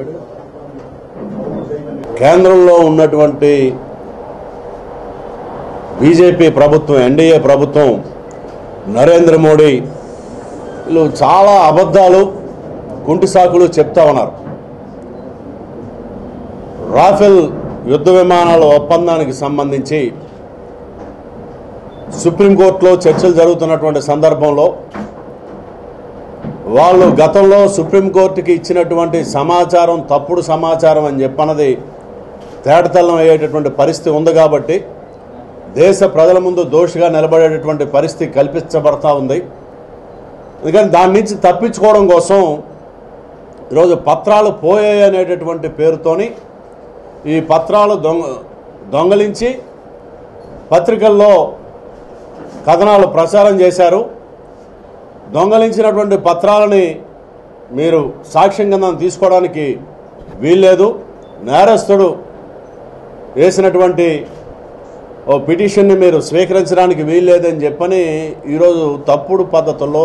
మాట్లాడు కేంద్రంలో ఉన్నటువంటి బీజేపీ ప్రభుత్వం ఎన్డీఏ ప్రభుత్వం నరేంద్ర మోడీ వీళ్ళు చాలా అబద్ధాలు కుంటి సాకులు చెప్తా ఉన్నారు రాఫెల్ యుద్ధ విమానాల ఒప్పందానికి సంబంధించి సుప్రీంకోర్టులో చర్చలు జరుగుతున్నటువంటి సందర్భంలో వాళ్ళు గతంలో సుప్రీంకోర్టుకి ఇచ్చినటువంటి సమాచారం తప్పుడు సమాచారం అని చెప్పన్నది తేటతెల్లం అయ్యేటటువంటి పరిస్థితి ఉంది కాబట్టి దేశ ప్రజల ముందు దోషిగా నిలబడేటటువంటి పరిస్థితి కల్పించబడతా ఉంది అందుకని దాని నుంచి తప్పించుకోవడం కోసం ఈరోజు పత్రాలు పోయాయి అనేటటువంటి పేరుతోని ఈ పత్రాలు దొంగ దొంగలించి పత్రికల్లో కథనాలు ప్రచారం చేశారు దొంగలించినటువంటి పత్రాలని మీరు సాక్ష్యం కింద తీసుకోవడానికి వీల్లేదు నేరస్తుడు వేసినటువంటి ఓ పిటిషన్ని మీరు స్వీకరించడానికి వీల్లేదని చెప్పని ఈరోజు తప్పుడు పద్ధతుల్లో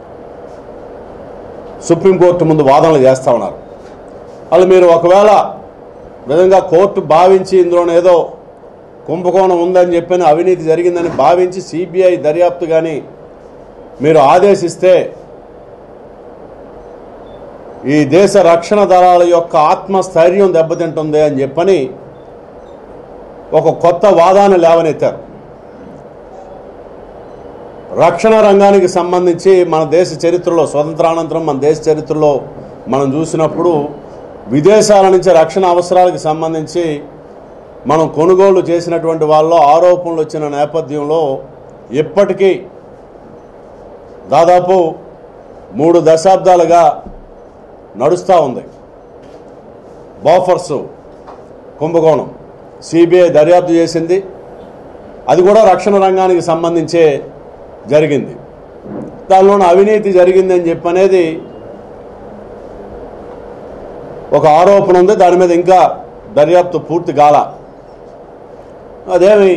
సుప్రీంకోర్టు ముందు వాదనలు చేస్తూ ఉన్నారు వాళ్ళు మీరు ఒకవేళ విధంగా కోర్టు భావించి ఇందులోనే ఏదో కుంభకోణం ఉందని చెప్పిన అవినీతి జరిగిందని భావించి సిబిఐ దర్యాప్తు కానీ మీరు ఆదేశిస్తే ఈ దేశ రక్షణ దళాల యొక్క ఆత్మస్థైర్యం దెబ్బతింటుంది అని చెప్పని ఒక కొత్త వాదాన్ని లేవనెత్తారు రక్షణ రంగానికి సంబంధించి మన దేశ చరిత్రలో స్వతంత్రానంతరం మన దేశ చరిత్రలో మనం చూసినప్పుడు విదేశాల నుంచి రక్షణ అవసరాలకు సంబంధించి మనం కొనుగోలు చేసినటువంటి వాళ్ళలో ఆరోపణలు వచ్చిన నేపథ్యంలో ఇప్పటికీ దాదాపు మూడు దశాబ్దాలుగా నడుస్తూ ఉంది బాఫర్స్ కుంభకోణం సిబిఐ దర్యాప్తు చేసింది అది కూడా రక్షణ రంగానికి సంబంధించే జరిగింది దానిలోని అవినీతి జరిగిందని చెప్పి అనేది ఒక ఆరోపణ ఉంది దాని మీద ఇంకా దర్యాప్తు పూర్తి కాల అదేమి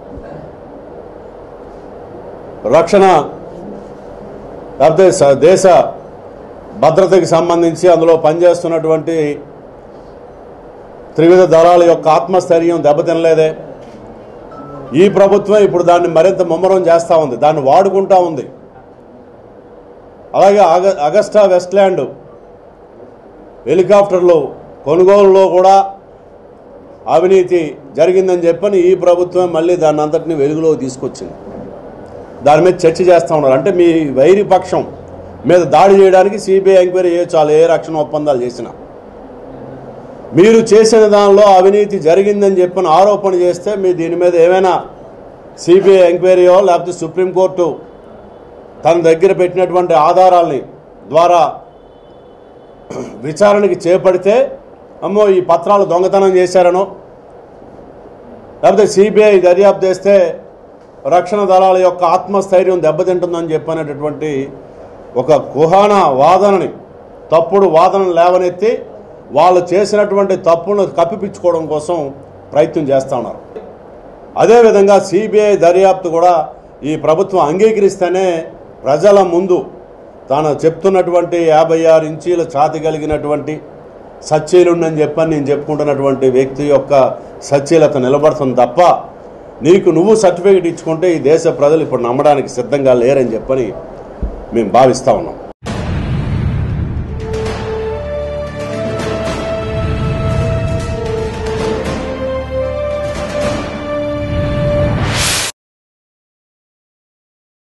రక్షణ లేకపోతే స- దేశ భద్రతకి సంబంధించి అందులో పనిచేస్తున్నటువంటి త్రివిధ దళాల యొక్క ఆత్మస్థైర్యం దెబ్బతినలేదే ఈ ప్రభుత్వం ఇప్పుడు దాన్ని మరింత ముమ్మరం చేస్తూ ఉంది దాన్ని వాడుకుంటా ఉంది అలాగే అగ అగస్టా వెస్ట్లాండ్ హెలికాప్టర్లు కొనుగోలులో కూడా అవినీతి జరిగిందని చెప్పని ఈ ప్రభుత్వం మళ్ళీ దాన్ని అంతటిని వెలుగులో తీసుకొచ్చింది దాని మీద చర్చ చేస్తూ ఉన్నారు అంటే మీ వైరి పక్షం మీద దాడి చేయడానికి సిబిఐ ఎంక్వైరీ చేయొచ్చు వాళ్ళు ఏ రక్షణ ఒప్పందాలు చేసినా మీరు చేసిన దానిలో అవినీతి జరిగిందని చెప్పిన ఆరోపణ చేస్తే మీ దీని మీద ఏమైనా సిబిఐ ఎంక్వైరీయో లేకపోతే సుప్రీంకోర్టు తన దగ్గర పెట్టినటువంటి ఆధారాల్ని ద్వారా విచారణకి చేపడితే అమ్మో ఈ పత్రాలు దొంగతనం చేశారనో లేకపోతే సిబిఐ దర్యాప్తు చేస్తే రక్షణ దళాల యొక్క ఆత్మస్థైర్యం దెబ్బతింటుందని చెప్పనేటటువంటి ఒక కుహాన వాదనని తప్పుడు వాదనను లేవనెత్తి వాళ్ళు చేసినటువంటి తప్పును కప్పిపించుకోవడం కోసం ప్రయత్నం చేస్తూ ఉన్నారు అదేవిధంగా సిబిఐ దర్యాప్తు కూడా ఈ ప్రభుత్వం అంగీకరిస్తేనే ప్రజల ముందు తాను చెప్తున్నటువంటి యాభై ఆరు ఇంచీల ఛాతి కలిగినటువంటి సచ్చీలుండని చెప్పని నేను చెప్పుకుంటున్నటువంటి వ్యక్తి యొక్క సచ్చీలత నిలబడుతుంది తప్ప నీకు నువ్వు సర్టిఫికేట్ ఇచ్చుకుంటే ఈ దేశ ప్రజలు ఇప్పుడు నమ్మడానికి సిద్ధంగా లేరని చెప్పని మేము భావిస్తూ ఉన్నాం